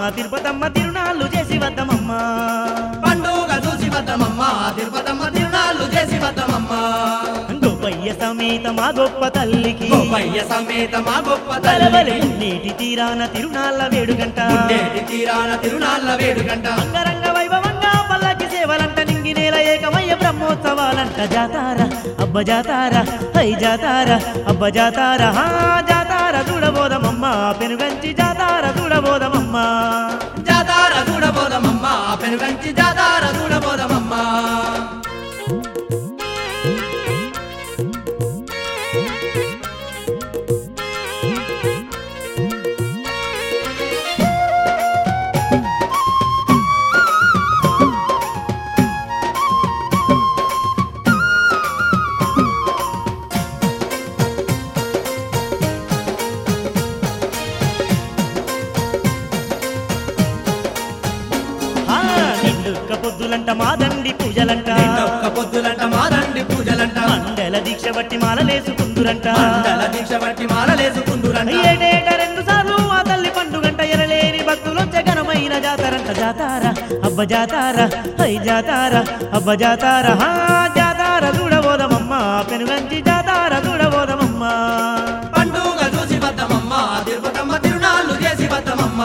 తిరుపతమ్మ తిరునాళ్ళు చేసి వద్దమమ్మ పండుగ చూసి వద్దమమ్మ తిరుపతమ్మ తిరునాళ్ళు చేసి వద్దమమ్మ గొప్పయ్య సమేత మా గొప్ప తల్లికి గోపయ్య సమేత మా గొప్ప బలబలి తల్లి నీటి తీరాన తిరునాళ్ళ వేడుగంట ఉండేటి తీరాన తిరునాళ్ళ వేడుకంట అంగరంగ వైభవంగా పల్లకి సేవలంట నింగి నేల ఏకమయ్య బ్రహ్మోత్సవాలంట జాతార అబ్బ జాతార హై జాతార అబ్బ జాతార హా జాతార చూడబోదమమ్మ పెనుగంచి జాతార చూడబోదమమ్మ జాతార చూడబోదమమ్మ పెనుగంచి జాతార చూడబోదమమ్మ ఆ, నిండుక్క పొద్దులంట మా దండి పూజలంట నిన్నొక్క పొద్దులంట మాదండి పూజలంట మండల దీక్ష బట్టి మాలలేసుకుందురంట మండల దీక్ష బట్టి మాలలేసుకుందురంట ఏటేట రెండు సార్లు ఆ తల్లి పండుగంట ఎరలేని భక్తులొచ్చే ఘనమైన జాతరంట జాతార అబ్బ జాతార హై జాతార అబ్బ జాతార హా జాతార చూడబోదమమ్మ పెనుగంచి జాతార చూడబోదమమ్మ పండుగ చూసి వద్దమమ్మ తిరుపతమ్మ తిరునాళ్ళు చేసి వద్దమమ్మ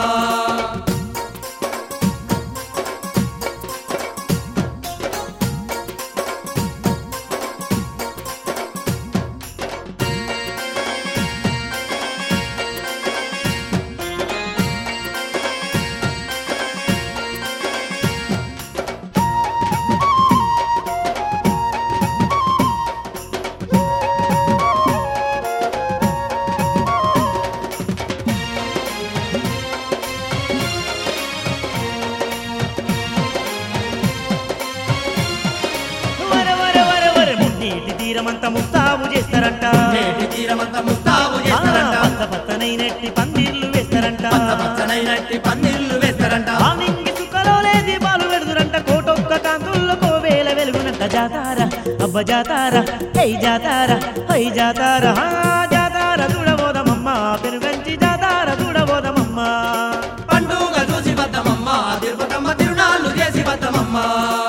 వర వర వర వర మున్నీటి తీరమంతా ముస్తాబు చేస్తారంట నేటి తీరమంత ముస్తాబు ఆ, చేస్తారంట పచ్చ పచ్చనైనట్టి పందిర్లు వేస్తారంట పచ్చ పచ్చనైనట్టి పందిళ్ళు వేస్తారంట ఆ నింగి సుఖలోలే దీపాలు పెడుదురంట కోటొక్క కాంతుల్లో కోవేల వెలుగునంట జాతార అబ్బ జాతార హై జాతార హై జాతార హా జాతార చూడబోదమమ్మ పెనుగంచి జాతార చూడబోదమమ్మ పండుగ చూసి వద్దమమ్మ తిరుపతమ్మ తిరునాళ్ళు చేసి వద్దమమ్మ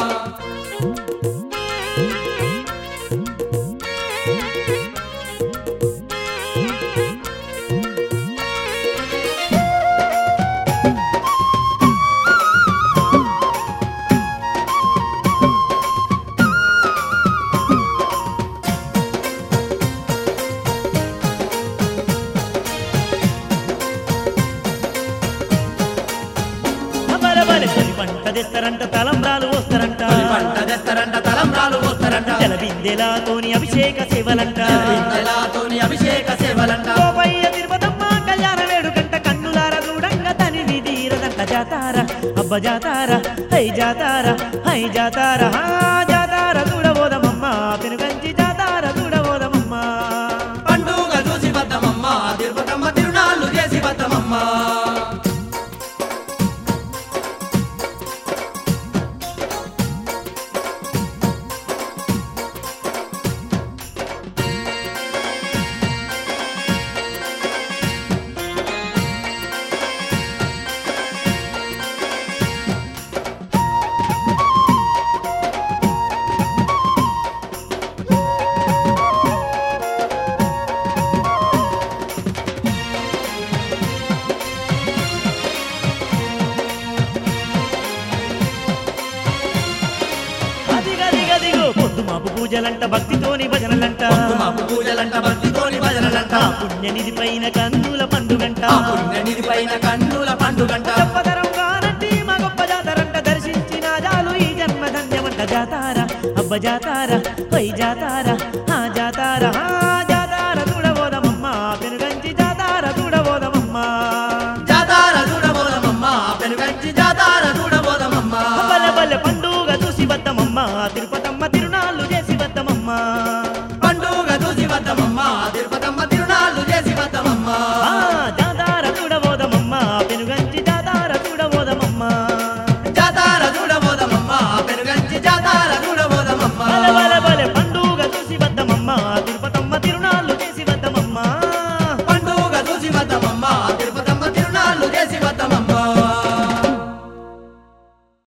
బలబలి తొలి పంట తెస్తారంట తలంబ్రాలు వస్తారంట తొలి పంట తెస్తారంట తలంబ్రాలు పోస్తారంట జల బిందెలాతోని అభిషేక సేవలంట ఇందలాతోని అభిషేక సేవలంట గోపయ్య తిరుపతమ్మ కళ్యాణ వేడుకంట కన్నులార చూడంగా తనివి తీరదంట జాతార అబ్బ జాతార హై జాతార హై జాతార హా జాతార చూడబోదమమ్మ పెనుగంచి జాతార చూడబోదమమ్మ పండుగ చూసి వద్దమమ్మ తిరుపతమ్మ తిరునాళ్ళు చేసి వద్దమమ్మ అదిగదిగదిగో పొద్దు మాపు పూజలంట భక్తితోని భజనలంట మాపు పూజలంట భక్తితోని భజనలంట ఆ పుణ్యనిధి పైన కన్నుల పండుగంట ఆ పుణ్యనిధి పైన కన్నుల పండుగంట చెప్పదరం కానంటి మా గొప్ప జాతరంట దర్శించిన జాలు ఈ జన్మ ధన్యమంట జాతార అబ్బ జాతార హై జాతార